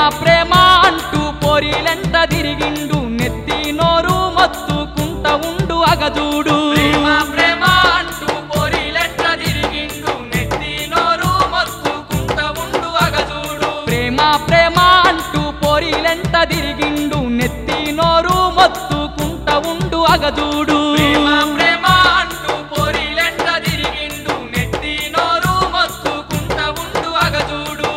ప్రేమ అంటూ పొరిలెంట తిరిగిండు నెత్తి నోరు మొత్తుకుంట ఉండు అగజూడు ప్రేమ ప్రేమ అంటూ పొరిలెట్ల తిరిగిండు నెత్తి నోరు మత్తుకుంట ఉండు అగజూడు ప్రేమ ప్రేమ అంటూ పొరిలెంట తిరిగిండు నెత్తి నోరు మొత్తుకుంట ఉండు అగజూడు ప్రేమ ప్రేమ అంటూ పొరిలెట్ల తిరిగిండు నెత్తి నోరు మత్తుకుంట ఉండు అగజూడు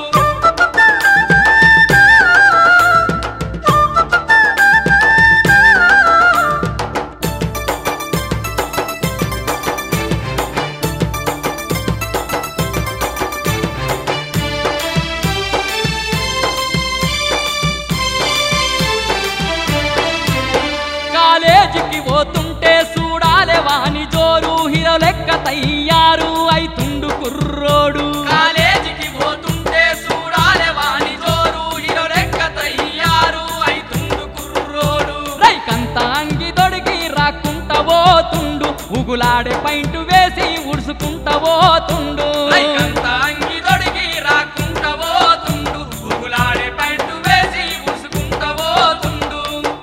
కాలేజీకి పోతుంటే చూడాలే వాని జోరు హీరో లెక్క తయ్యారు అయితుండు కుర్రోడు కాలేజీకి పోతుంటే చూడాలే వాని జోరు హీరో లెక్క తయ్యారు అయితుండు కుర్రోడు రైకంత అంగి దొడిగి రాకుంట పోతుండు ఉగులాడే పైంటు వేసి ఉడుసుకుంట పోతుండు లైకంత అంగి తొడిగి రాకుంట పోతుండు ఉగులాడే పైంటు వేసి ఉసుకుంట పోతుండు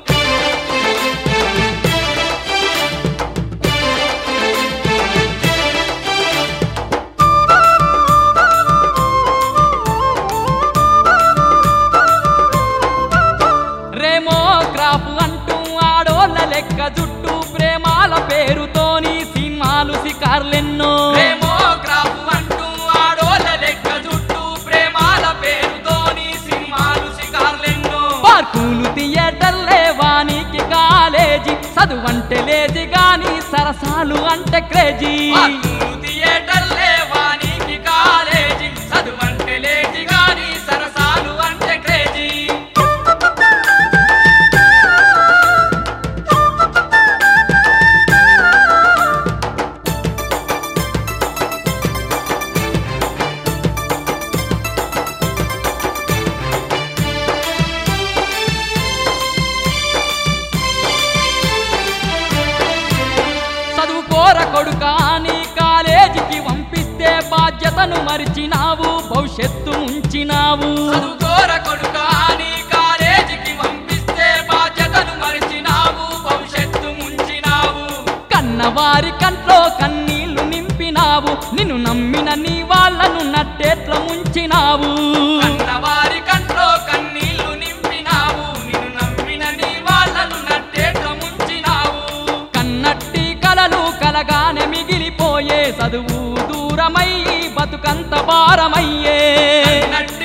రేమోగ్రాఫ్ అంటూ ఆడోళ్ళ లెక్క జుట్టు ప్రేమాల పేరుతోని సినిమాలు సికార్లెన్నో ప్రేమోగ్రాఫ్ అంటూ ఆడోళ్ళ లెక్క జుట్టు ప్రేమాల పేరుతోని సినిమాలు షికార్లెన్నో పార్కులు థియేటర్లే వానికి కాలేజీ చదువంటే లేజీ గాని సరసాలు అంటే క్రేజీ పార్కులు థియేటర్లే వానికి కాలేజీ చదువంటే లేచి గాని సరసాలు అంటే క్రేజీ చదువుకోర కొడుక అని కాలేజీకి పంపిస్తే బాధ్యతను మరిచినావు భవిష్యత్తు ఉంచినావు చదువుకోర కొడుక అని కాలేజీకి పంపిస్తే బాధ్యతను మరిచినావు భవిష్యత్తు ముంచినావు కన్నవారి కంట్లో కన్నీళ్లు నింపినావు నిన్ను నమ్మిన నీ వాళ్ళను నట్టేట్ల ముంచినావు కన్నవారి కంట్లో కన్నీళ్లు నింపినావు నిన్ను నమ్మిన నీ వాళ్ళను నట్టేట ముంచినావు కన్నట్టి కలలు కలగానే మిగిలిపోయే చదువు దూరమయ్యి బతుకంత భారమయ్యే కన్నట్టి